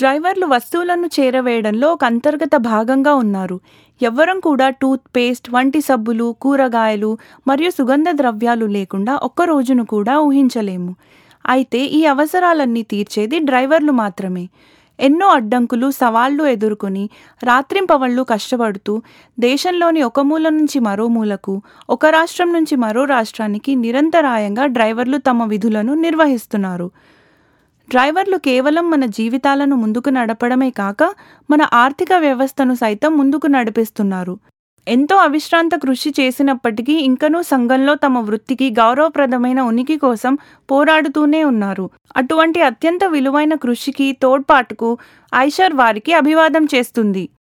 డ్రైవర్లు వస్తువులను చేరవేయడంలో ఒక అంతర్గత భాగంగా ఉన్నారు ఎవ్వరం కూడా టూత్ పేస్ట్ వంటి సబ్బులు కూరగాయలు మరియు సుగంధ ద్రవ్యాలు లేకుండా ఒక్క రోజును కూడా ఊహించలేము అయితే ఈ అవసరాలన్నీ తీర్చేది డ్రైవర్లు మాత్రమే ఎన్నో అడ్డంకులు సవాళ్లు ఎదుర్కొని రాత్రింపవళ్లు కష్టపడుతూ దేశంలోని ఒక మూల నుంచి మరో మూలకు ఒక రాష్ట్రం నుంచి మరో రాష్ట్రానికి నిరంతరాయంగా డ్రైవర్లు తమ విధులను నిర్వహిస్తున్నారు డ్రైవర్లు కేవలం మన జీవితాలను ముందుకు నడపడమే కాక మన ఆర్థిక వ్యవస్థను సైతం ముందుకు నడిపిస్తున్నారు ఎంతో అవిశ్రాంత కృషి చేసినప్పటికీ ఇంకనూ సంఘంలో తమ వృత్తికి గౌరవప్రదమైన ఉనికి కోసం పోరాడుతూనే ఉన్నారు అటువంటి అత్యంత విలువైన కృషికి తోడ్పాటుకు ఐషర్ వారికి అభివాదం చేస్తుంది